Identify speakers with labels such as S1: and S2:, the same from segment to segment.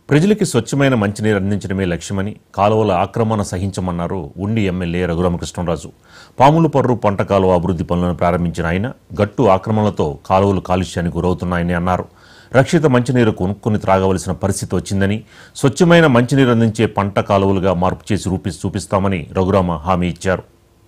S1: ప్రజలకి స్వచ్ఛమైన మంచినీరు అందించడమే లక్ష్యమని కాలువల ఆక్రమణ సహించమన్నారు ఉండి ఎమ్మెల్యే రఘురామకృష్ణరాజు పాములు పర్రు పంట కాలువ అభివృద్ధి పనులను ప్రారంభించిన ఆయన గట్టు ఆక్రమణలతో కాలువలు కాలుష్యానికి గురవుతున్నాయని అన్నారు రక్షిత మంచినీరు కొనుక్కొని త్రాగవలసిన పరిస్థితి వచ్చిందని స్వచ్ఛమైన మంచినీరు అందించే పంట కాలువలుగా మార్పు చేసి రూపి చూపిస్తామని రఘురామ హామీ ఇచ్చారు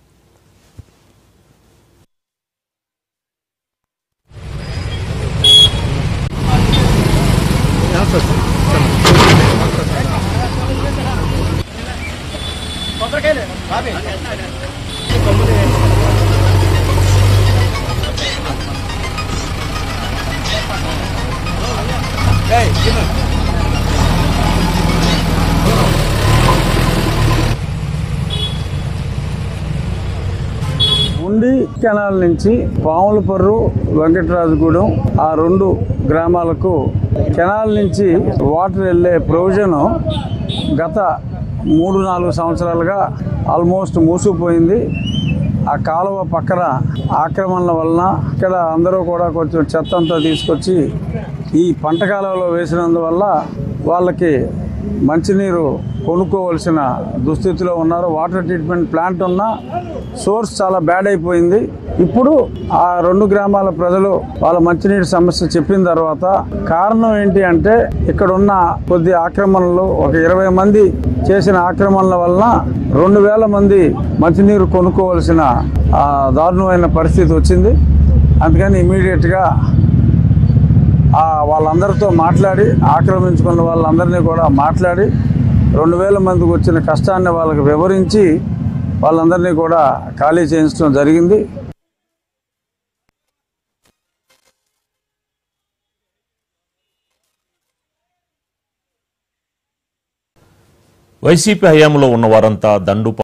S2: ఉండి కెనాల్ నుంచి పాములపర్రు వెంకటరాజగూడెం ఆ రెండు గ్రామాలకు కెనాల్ నుంచి వాటర్ వెళ్ళే ప్రొవిజన్ గత మూడు నాలుగు సంవత్సరాలుగా ఆల్మోస్ట్ మూసుకుపోయింది ఆ కాలువ పక్కన ఆక్రమణల వలన ఇక్కడ అందరూ కూడా కొంచెం చెత్త అంతా తీసుకొచ్చి ఈ పంట కాలువలో వేసినందువల్ల వాళ్ళకి మంచినీరు కొనుక్కోవలసిన దుస్థితిలో ఉన్నారు వాటర్ ట్రీట్మెంట్ ప్లాంట్ ఉన్నా సోర్స్ చాలా బ్యాడ్ అయిపోయింది ఇప్పుడు ఆ రెండు గ్రామాల ప్రజలు వాళ్ళ మంచినీటి సమస్య చెప్పిన తర్వాత కారణం ఏంటి అంటే ఇక్కడ ఉన్న కొద్ది ఆక్రమణలు ఒక ఇరవై మంది చేసిన ఆక్రమణల వలన రెండు వేల మంది మంచినీరు కొనుక్కోవలసిన ఆ, దారుణమైన పరిస్థితి వచ్చింది అందుకని ఇమీడియట్గా ఆ వాళ్ళందరితో మాట్లాడి ఆక్రమించుకున్న వాళ్ళందరినీ కూడా మాట్లాడి రెండు వేల మందికి వచ్చిన కష్టాన్ని వాళ్ళకి వివరించి వాళ్ళందరినీ కూడా ఖాళీ చేయించడం జరిగింది
S1: వైసీపీ హయాంలో ఉన్న వారంతా దండు